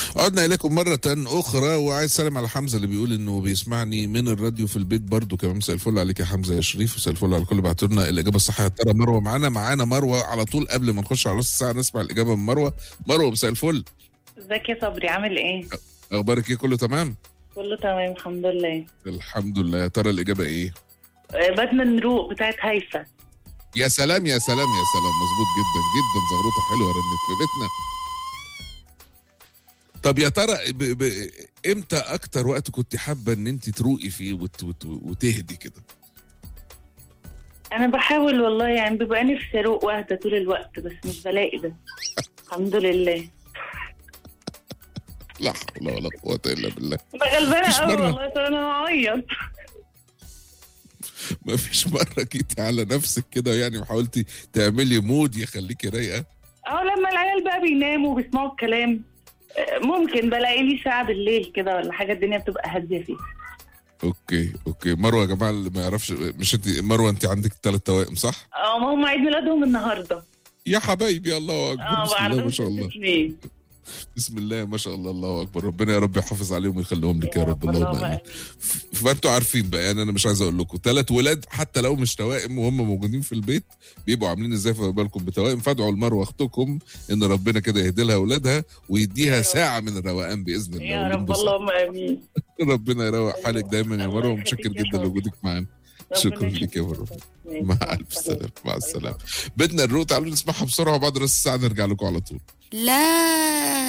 عدنا اليكم مره اخرى وعايز اسلم على حمزه اللي بيقول انه بيسمعني من الراديو في البيت برضو كمان مساء الفل عليك يا حمزه يا شريف مساء الفل على الكل بعتوا لنا الاجابه الصحيحه يا ترى مروه معانا معانا مروه على طول قبل ما نخش على نص ساعه نسمع الاجابه من مروه مروه مساء الفل ازيك يا صبري عامل ايه؟ اخبارك ايه كله تمام كله تمام الحمد لله الحمد لله يا ترى الاجابه ايه آه، باتمان روق بتاعت هيفا يا سلام يا سلام يا سلام مظبوط جدا جدا زغروطه حلوه رنت في بيتنا طب يا ترى ب... ب... امتى اكتر وقت كنت حابه ان انت تروقي فيه وت... وت... وتهدي كده انا بحاول والله يعني بيبقى نفسي اروق واهدى طول الوقت بس مش بلاقي ده الحمد لله لا حول ولا قوه الا بالله ببقى غلبانه مش قوي مرة. والله طب انا بعيط ما فيش مره جيتي على نفسك كده يعني وحاولتي تعملي مود يخليكي رايقه اه لما العيال بقى بيناموا وبيسمعوا الكلام آه، ممكن بلاقي لي ساعه بالليل كده ولا حاجه الدنيا بتبقى هاديه فيها اوكي اوكي مروه يا جماعه اللي ما يعرفش مش انت مروه انت عندك ثلاث توائم صح اه ما هم عيد ميلادهم النهارده يا حبايبي الله اكبر اه بسم الله بعدهم ما شاء الله ست سنين بسم الله ما شاء الله الله اكبر ربنا يا رب يحافظ عليهم ويخليهم لك يا رب اللهم امين آمين. ف- فانتوا عارفين بقى يعني انا مش عايز اقول لكم ثلاث ولاد حتى لو مش توائم وهم موجودين في البيت بيبقوا عاملين ازاي في بالكم بتوائم فادعوا لمروه اختكم ان ربنا كده يهدي لها اولادها ويديها رب. ساعه من الروقان باذن الله يا رب والانبساط. اللهم امين ربنا يروق حالك دايما يا الله مروه يخليك ومتشكر يا جدا شاطر. لوجودك معانا ربنا شكرا لك يا مروه ماشي. مع الف سلامه مع السلامه بدنا الروق تعالوا نسمعها بسرعه وبعد نص ساعه نرجع لكم على طول لا